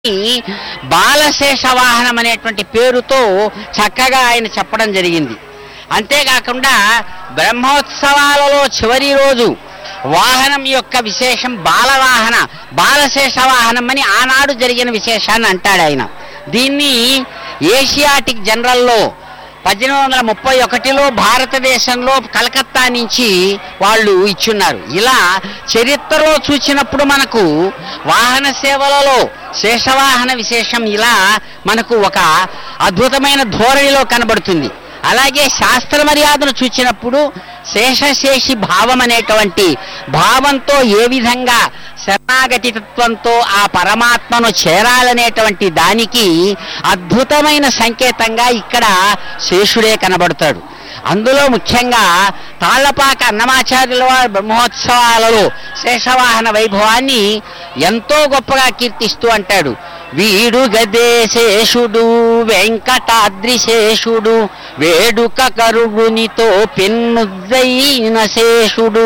బాలశేష వాహనం అనేటువంటి పేరుతో చక్కగా ఆయన చెప్పడం జరిగింది అంతేకాకుండా బ్రహ్మోత్సవాలలో చివరి రోజు వాహనం యొక్క విశేషం బాలవాహన బాలశేష వాహనం అని ఆనాడు జరిగిన విశేషాన్ని అంటాడు ఆయన దీన్ని ఏషియాటిక్ జనరల్లో పద్దెనిమిది వందల ముప్పై ఒకటిలో భారతదేశంలో కలకత్తా నుంచి వాళ్ళు ఇచ్చున్నారు ఇలా చరిత్రలో చూసినప్పుడు మనకు వాహన సేవలలో శేషవాహన విశేషం ఇలా మనకు ఒక అద్భుతమైన ధోరణిలో కనబడుతుంది అలాగే శాస్త్ర మర్యాదను చూచినప్పుడు శేషశేషి భావం అనేటువంటి భావంతో ఏ విధంగా శరణాగతి తత్వంతో ఆ పరమాత్మను చేరాలనేటువంటి దానికి అద్భుతమైన సంకేతంగా ఇక్కడ శేషుడే కనబడతాడు అందులో ముఖ్యంగా తాళ్లపాక అన్నమాచార్యుల వారి బ్రహ్మోత్సవాలలో శేషవాహన వైభవాన్ని ఎంతో గొప్పగా కీర్తిస్తూ అంటాడు వీడు గదే శేషుడు వెంకటాద్రి శేషుడు వేడుక కరుడునితో పెన్నుద్దైన శేషుడు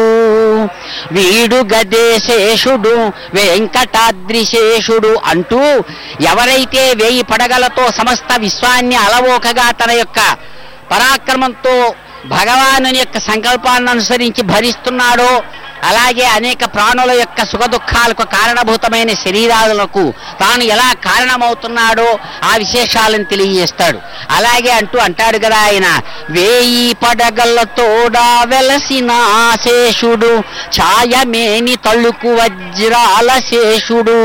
వీడు గదే శేషుడు వెంకటాద్రి శేషుడు అంటూ ఎవరైతే వేయి పడగలతో సమస్త విశ్వాన్ని అలవోకగా తన యొక్క పరాక్రమంతో భగవాను యొక్క సంకల్పాన్ని అనుసరించి భరిస్తున్నాడో అలాగే అనేక ప్రాణుల యొక్క సుఖ దుఃఖాలకు కారణభూతమైన శరీరాలకు తాను ఎలా కారణమవుతున్నాడో ఆ విశేషాలను తెలియజేస్తాడు అలాగే అంటూ అంటాడు కదా ఆయన వేయి పడగలతోడా వెలసిన శేషుడు ఛాయమేని తళుకు వజ్రాల శేషుడు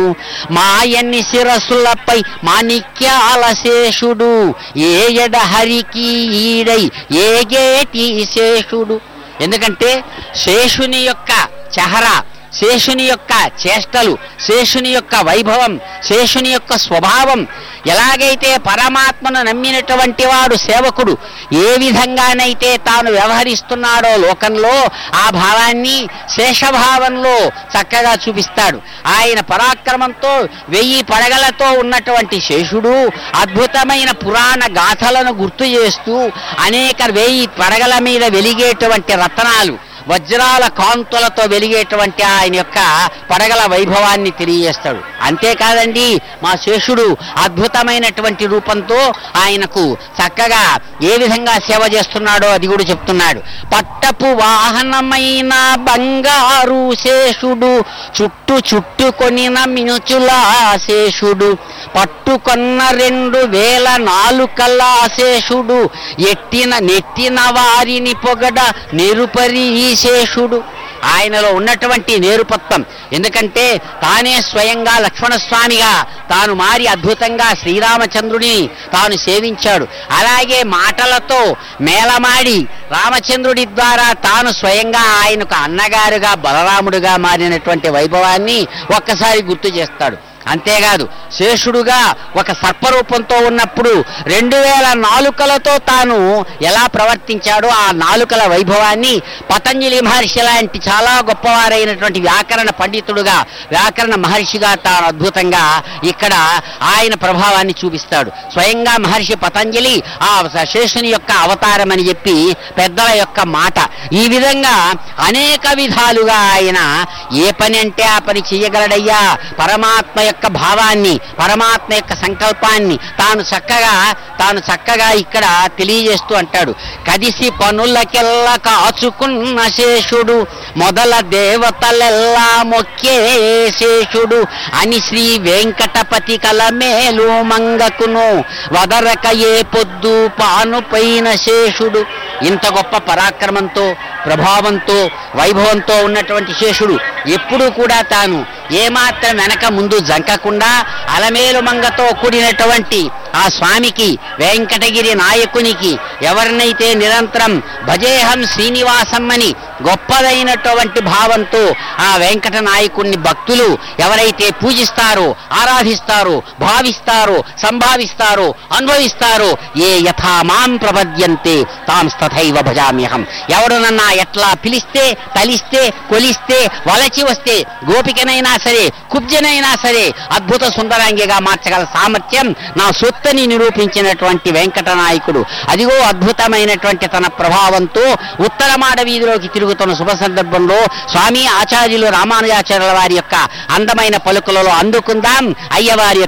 మాయన్ని శిరస్సులపై మాణిక్యాల శేషుడు ఏయడ హరికి ఈడై ఏగేటి శేషుడు ఎందుకంటే శేషుని యొక్క చెహరా శేషుని యొక్క చేష్టలు శేషుని యొక్క వైభవం శేషుని యొక్క స్వభావం ఎలాగైతే పరమాత్మను నమ్మినటువంటి వాడు సేవకుడు ఏ విధంగానైతే తాను వ్యవహరిస్తున్నాడో లోకంలో ఆ భావాన్ని శేషభావంలో చక్కగా చూపిస్తాడు ఆయన పరాక్రమంతో వెయ్యి పడగలతో ఉన్నటువంటి శేషుడు అద్భుతమైన పురాణ గాథలను గుర్తు చేస్తూ అనేక వెయ్యి పడగల మీద వెలిగేటువంటి రత్నాలు వజ్రాల కాంతులతో వెలిగేటువంటి ఆయన యొక్క పడగల వైభవాన్ని తెలియజేస్తాడు అంతేకాదండి మా శేషుడు అద్భుతమైనటువంటి రూపంతో ఆయనకు చక్కగా ఏ విధంగా సేవ చేస్తున్నాడో అది కూడా చెప్తున్నాడు పట్టపు వాహనమైన బంగారు శేషుడు చుట్టు చుట్టుకొనిన మినుచుల శేషుడు పట్టుకొన్న రెండు వేల నాలుకల శేషుడు ఎట్టిన నెట్టిన వారిని పొగడ నిరుపరి శేషుడు ఆయనలో ఉన్నటువంటి నేరుపత్వం ఎందుకంటే తానే స్వయంగా లక్ష్మణస్వామిగా తాను మారి అద్భుతంగా శ్రీరామచంద్రుని తాను సేవించాడు అలాగే మాటలతో మేళమాడి రామచంద్రుడి ద్వారా తాను స్వయంగా ఆయనకు అన్నగారుగా బలరాముడుగా మారినటువంటి వైభవాన్ని ఒక్కసారి గుర్తు చేస్తాడు అంతేకాదు శేషుడుగా ఒక సర్పరూపంతో ఉన్నప్పుడు రెండు వేల నాలుకలతో తాను ఎలా ప్రవర్తించాడో ఆ నాలుకల వైభవాన్ని పతంజలి మహర్షి లాంటి చాలా గొప్పవారైనటువంటి వ్యాకరణ పండితుడుగా వ్యాకరణ మహర్షిగా తాను అద్భుతంగా ఇక్కడ ఆయన ప్రభావాన్ని చూపిస్తాడు స్వయంగా మహర్షి పతంజలి ఆ శేషుని యొక్క అవతారం అని చెప్పి పెద్దల యొక్క మాట ఈ విధంగా అనేక విధాలుగా ఆయన ఏ పని అంటే ఆ పని చెయ్యగలడయ్యా పరమాత్మ యొక్క భావాన్ని పరమాత్మ యొక్క సంకల్పాన్ని తాను చక్కగా తాను చక్కగా ఇక్కడ తెలియజేస్తూ అంటాడు కదిసి పనులకెల్ల కాచుకున్న శేషుడు మొదల దేవతలెల్లా మొక్కే శేషుడు అని శ్రీ వెంకటపతి కలమేలు మంగకును వదరక ఏ పొద్దు పానుపైన శేషుడు ఇంత గొప్ప పరాక్రమంతో ప్రభావంతో వైభవంతో ఉన్నటువంటి శేషుడు ఎప్పుడూ కూడా తాను ఏమాత్రం వెనక ముందు జంకకుండా అలమేలు మంగతో కూడినటువంటి ఆ స్వామికి వెంకటగిరి నాయకునికి ఎవరినైతే నిరంతరం భజేహం శ్రీనివాసమ్మని గొప్పదైనటువంటి భావంతో ఆ వెంకట నాయకుణ్ణి భక్తులు ఎవరైతే పూజిస్తారో ఆరాధిస్తారో భావిస్తారో సంభావిస్తారో అనుభవిస్తారో ఏ యథా మాం ప్రపద్యంతే తాం తథైవ భజామ్యహం ఎవడునన్నా ఎట్లా పిలిస్తే తలిస్తే కొలిస్తే వలచి వస్తే గోపికనైనా సరే కుబ్జనైనా సరే అద్భుత సుందరాంగిగా మార్చగల సామర్థ్యం నా సొత్తని నిరూపించినటువంటి వెంకట నాయకుడు అదిగో అద్భుతమైనటువంటి తన ప్రభావంతో ఉత్తర మాడ వీధిలోకి తిరుగుతున్న శుభ సందర్భంలో స్వామి ఆచార్యులు రామానుజాచార్యుల వారి యొక్క అందమైన పలుకులలో అందుకుందాం అయ్యవారి యొక్క